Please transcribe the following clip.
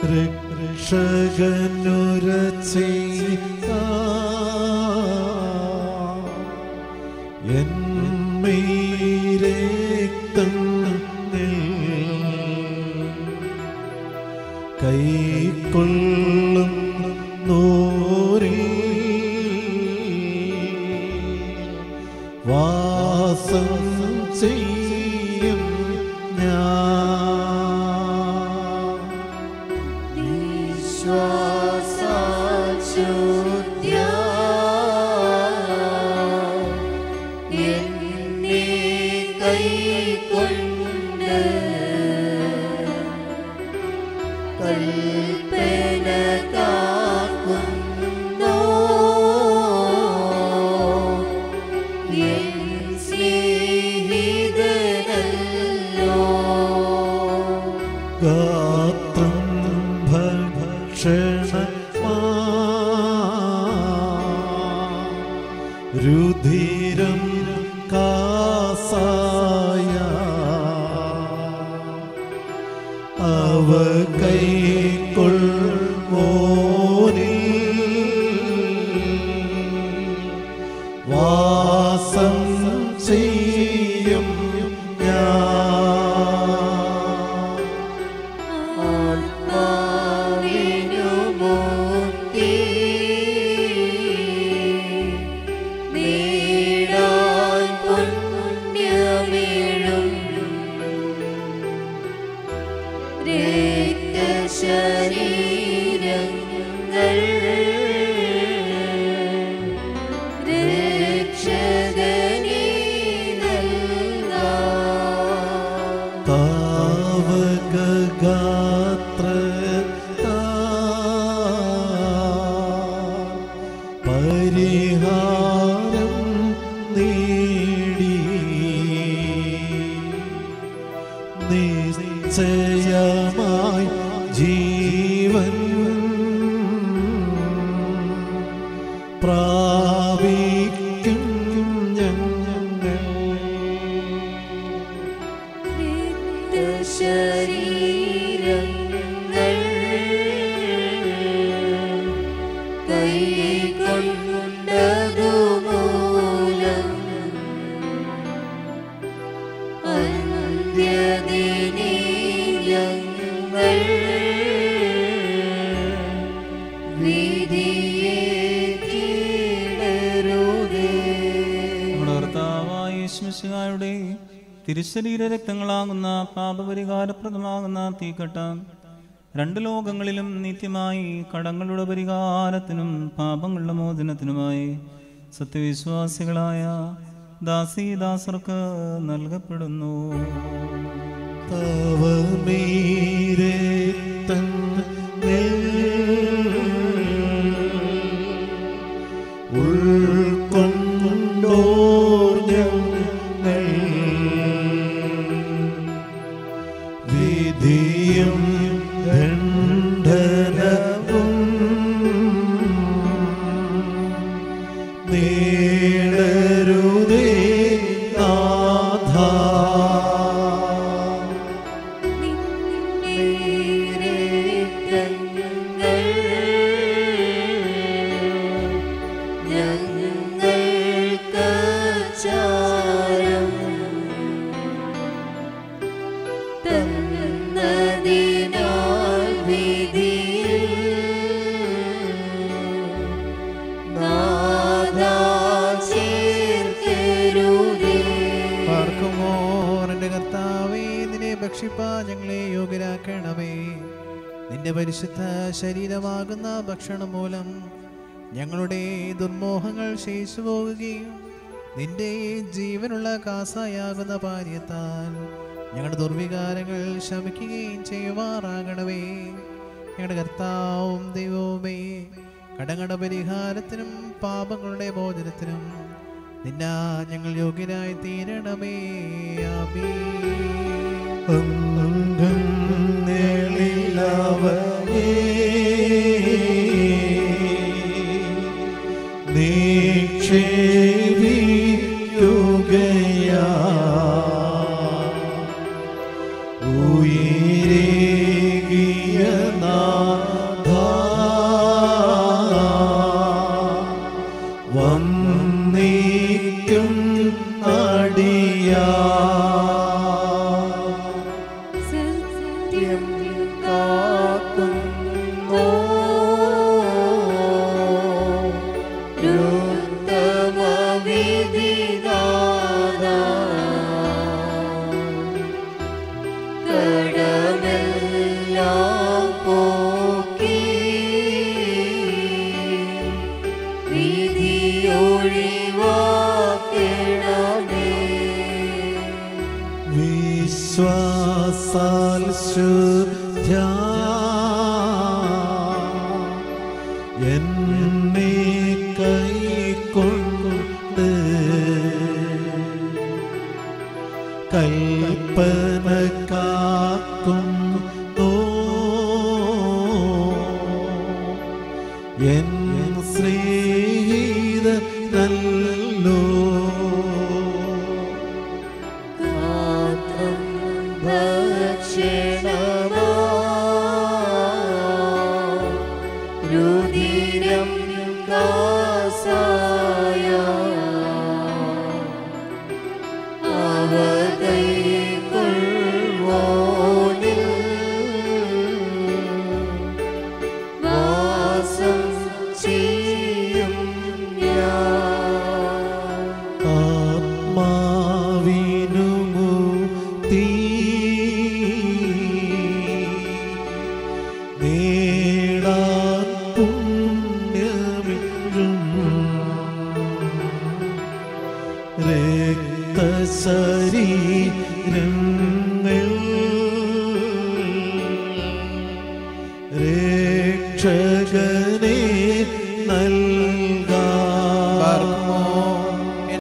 രക്ഷകനുരചയിത കൈക്കൊള്ളും നോരേ വാസം ചെയ്യും ഞാൻ വിശ്വാസശുദ്ധ്യാ എന്നെ കൈക്കൊണ്ട് കൽപ്പന കാക്കുന്നോ എൻ സ്നേഹിതനല്ലോ ഗാത്രം ഭക്ഷണമാ രുധിരം കാസായ അവ കൈക്കൊള്ളോനേ വാസം ചെയ്യും ഞാൻ ആത്മാവിനുമുക്തി നേടാൻ പുണ്യമേഴും രക്തശരീരങ്ങൾ രക്ഷകനേ നൽകാം താവകഗാത്ര പരിഹാരം നേടി നിശ്ചയമായി ജീവൻ പ്രാപിക്കും ഞങ്ങൾ ശരീരങ്ങൾ കൈകൊണ്ടതുമൂലം അന്ത്യദിനേ ഞങ്ങൾ വിധിയെ കീഴരുതേ നമ്മുടെ കർത്താവായ യേശുമിശിഹായുടെ തിരുശരീര രക്തങ്ങളാകുന്ന പാപപരിഹാരപ്രദമാകുന്ന തീക്കട്ട രണ്ട് ലോകങ്ങളിലും നിത്യമായി കടങ്ങളുടെ പരിഹാരത്തിനും പാപങ്ങളുടെ മോചനത്തിനുമായി സത്യവിശ്വാസികളായ ദാസീദാസർക്ക് നൽകപ്പെടുന്നു തവ മീരെ ഉൾക്കൊണ്ടോർ ഞങ്ങൾ വിധിയും ദണ്ഡനവും നേടരുതേ നാഥാ പാർക്കുമോർ എൻ്റെ കർത്താവേ നിന്നെ ഭക്ഷിപ്പാ ഞങ്ങളെ യോഗ്യരാക്കണമേ നിന്റെ പരിശുദ്ധ ശരീരമാകുന്ന ഭക്ഷണം മൂലം ഞങ്ങളുടെ ദുർമോഹങ്ങൾ ശേഷിച്ചു പോകുകയും നിന്റെ ജീവനുള്ള കാസായാകുന്ന പാര്യത്താൽ ഞങ്ങളുടെ ദുർവികാരങ്ങൾ ശമിക്കുകയും ചെയ്യുമാറാകണമേ ഞങ്ങളുടെ കർത്താവും ദൈവവുമേ കടങ്ങളുടെ പരിഹാരത്തിനും പാപങ്ങളുടെ മോചനത്തിനും നിന്നാ ഞങ്ങൾ യോഗ്യരായി തീരണമേ ആമേ അംഗങ്ങളിലവനേ നിക്ഷേപിക്കുകയാ ഉയരേകിയ നാ നിത്യം കാക്കുന്നു കടമെല്ലാം പോക്കി വിധിയൊഴിവാക്കണമേ വിശ്വാസാൽ ശുദ്ധ്യ എന്നെ കൈക്കൊണ്ട് കൽപ്പന കാക്കുന്നു എൻ ശ്രീത നല്ലോ ഗാത്രം ഭക്ഷണമാ രുധിരം കാസായ അവ കൈക്കൊള്ളുവോനിൽ വാസം ചെയ്യും ഞാൻ ആത്മാവിനു മുക്തി നേടാൻ പുണ്യമിഴും രക്തശരീരങ്ങൾ രക്ഷകനെ